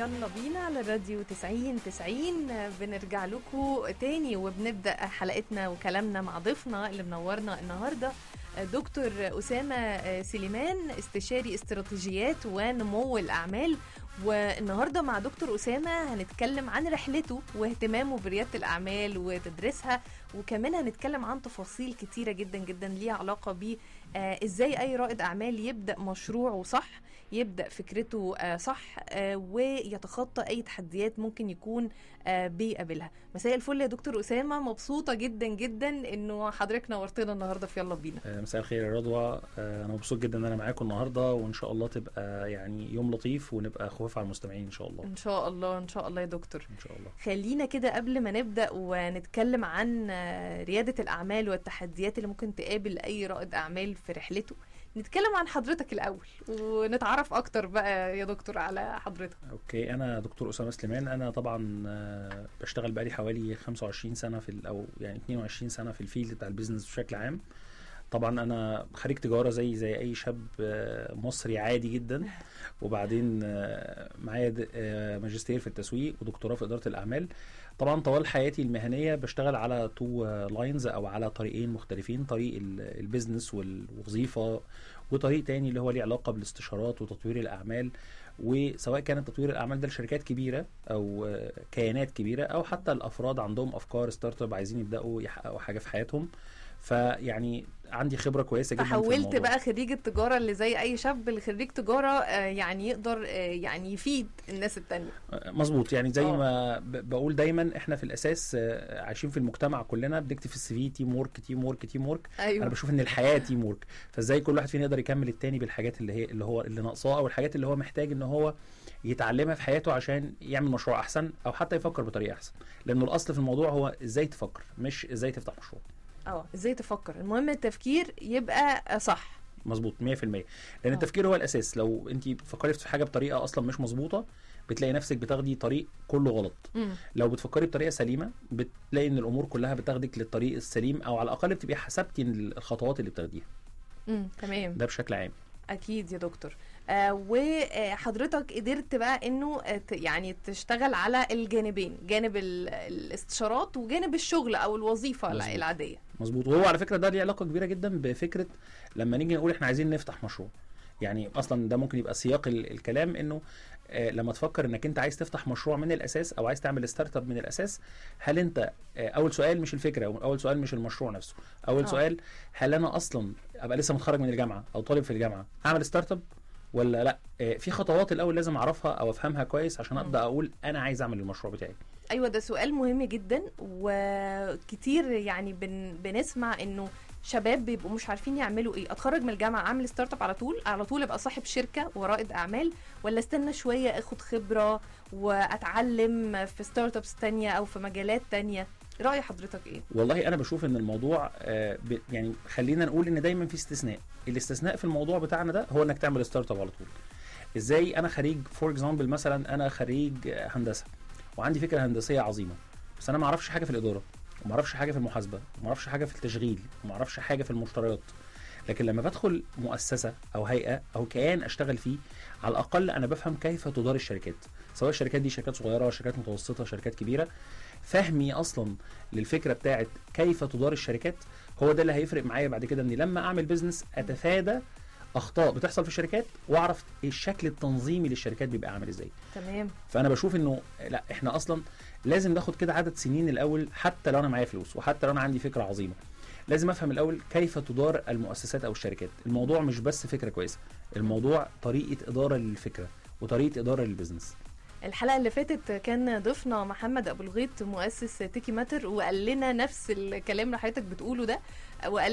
يلا بينا على الراديو 90 90 بنرجع لكم تاني وبنبدا حلقتنا وكلامنا مع ضيفنا اللي منورنا النهارده دكتور اسامه سليمان استشاري استراتيجيات ونمو الاعمال والنهارده مع دكتور اسامه هنتكلم عن رحلته واهتمامه برياده الاعمال وتدريسها وكمان هنتكلم عن تفاصيل كتيره جدا جدا ليها علاقه ب ازاي اي رائد اعمال يبدا مشروعه صح يبدا فكرته صح ويتخطى اي تحديات ممكن يكون بيقابلها مساء الفل يا دكتور اسامه مبسوطه جدا جدا انه حضرتك نورتنا النهارده في يلا بينا مساء الخير يا رضوى انا مبسوط جدا ان انا معاكم النهارده وان شاء الله تبقى يعني يوم لطيف ونبقى خفاف على المستمعين ان شاء الله ان شاء الله ان شاء الله يا دكتور ان شاء الله خلينا كده قبل ما نبدا ونتكلم عن رياده الاعمال والتحديات اللي ممكن تقابل اي رائد اعمال في رحلته نتكلم عن حضرتك الاول ونتعرف اكتر بقى يا دكتور على حضرتك اوكي انا دكتور اسامه سليمان انا طبعا بشتغل بقالي حوالي 25 سنه في او يعني 22 سنه في الفيلد بتاع البيزنس بشكل عام طبعا انا خريج تجاره زي زي اي شاب مصري عادي جدا وبعدين معايا ماجستير في التسويق ودكتوراه في اداره الاعمال طبعا طوال حياتي المهنيه بشتغل على تو لاينز او على طريقين مختلفين طريق البيزنس والوظيفه وطريق تاني اللي هو ليه علاقه بالاستشارات وتطوير الاعمال وسواء كانت تطوير الاعمال ده لشركات كبيره او كيانات كبيره او حتى الافراد عندهم افكار ستارت اب عايزين يبداوا يحققوا حاجه في حياتهم فيعني عندي خبره كويسه جدا فحولت بقى خريج التجاره اللي زي اي شاب لخريج تجاره يعني يقدر يعني يفيد الناس التانية مظبوط يعني زي أوه. ما بقول دايما احنا في الاساس عايشين في المجتمع كلنا بنكتب في السي في تيم ورك تيم ورك تيم ورك أيوة. انا بشوف ان الحياه تيم ورك فازاي كل واحد فينا يقدر يكمل التاني بالحاجات اللي هي اللي هو اللي ناقصاه او الحاجات اللي هو محتاج ان هو يتعلمها في حياته عشان يعمل مشروع احسن او حتى يفكر بطريقه احسن لانه الاصل في الموضوع هو ازاي تفكر مش ازاي تفتح مشروع اه ازاي تفكر المهم التفكير يبقى صح مظبوط 100% لان أوه. التفكير هو الاساس لو انت فكرتي في حاجه بطريقه اصلا مش مظبوطه بتلاقي نفسك بتاخدي طريق كله غلط مم. لو بتفكري بطريقه سليمه بتلاقي ان الامور كلها بتاخدك للطريق السليم او على الاقل بتبقي حسبتي الخطوات اللي بتاخديها امم تمام ده بشكل عام اكيد يا دكتور آه وحضرتك قدرت بقى انه يعني تشتغل على الجانبين جانب الاستشارات وجانب الشغل او الوظيفه مزبوط. العاديه مظبوط وهو على فكره ده ليه علاقه كبيره جدا بفكره لما نيجي نقول احنا عايزين نفتح مشروع يعني اصلا ده ممكن يبقى سياق الكلام انه آه لما تفكر انك انت عايز تفتح مشروع من الاساس او عايز تعمل ستارت اب من الاساس هل انت آه اول سؤال مش الفكره اول سؤال مش المشروع نفسه اول أوه. سؤال هل انا اصلا ابقى لسه متخرج من الجامعه او طالب في الجامعه اعمل ستارت اب ولا لا آه في خطوات الاول لازم اعرفها او افهمها كويس عشان ابدا اقول انا عايز اعمل المشروع بتاعي ايوه ده سؤال مهم جدا وكتير يعني بن بنسمع انه شباب بيبقوا مش عارفين يعملوا ايه اتخرج من الجامعه اعمل ستارت اب على طول على طول ابقى صاحب شركه ورائد اعمال ولا استنى شويه اخد خبره واتعلم في ستارت ابس تانية او في مجالات تانية راي حضرتك ايه والله انا بشوف ان الموضوع آه يعني خلينا نقول ان دايما في استثناء الاستثناء في الموضوع بتاعنا ده هو انك تعمل ستارت اب على طول ازاي انا خريج فور اكزامبل مثلا انا خريج هندسه وعندي فكره هندسيه عظيمه بس انا ما اعرفش حاجه في الاداره وما اعرفش حاجه في المحاسبه وما اعرفش حاجه في التشغيل وما اعرفش حاجه في المشتريات لكن لما بدخل مؤسسه او هيئه او كيان اشتغل فيه على الاقل انا بفهم كيف تدار الشركات سواء الشركات دي شركات صغيره شركات متوسطه شركات كبيره فهمي اصلا للفكره بتاعت كيف تدار الشركات هو ده اللي هيفرق معايا بعد كده اني لما اعمل بيزنس اتفادى اخطاء بتحصل في الشركات واعرف الشكل التنظيمي للشركات بيبقى عامل ازاي تمام فانا بشوف انه لا احنا اصلا لازم ناخد كده عدد سنين الاول حتى لو انا معايا فلوس وحتى لو انا عندي فكره عظيمه لازم افهم الاول كيف تدار المؤسسات او الشركات الموضوع مش بس فكره كويسه الموضوع طريقه اداره للفكره وطريقه اداره للبزنس الحلقه اللي فاتت كان ضيفنا محمد ابو الغيط مؤسس تيكي ماتر وقال لنا نفس الكلام اللي حضرتك بتقوله ده وقال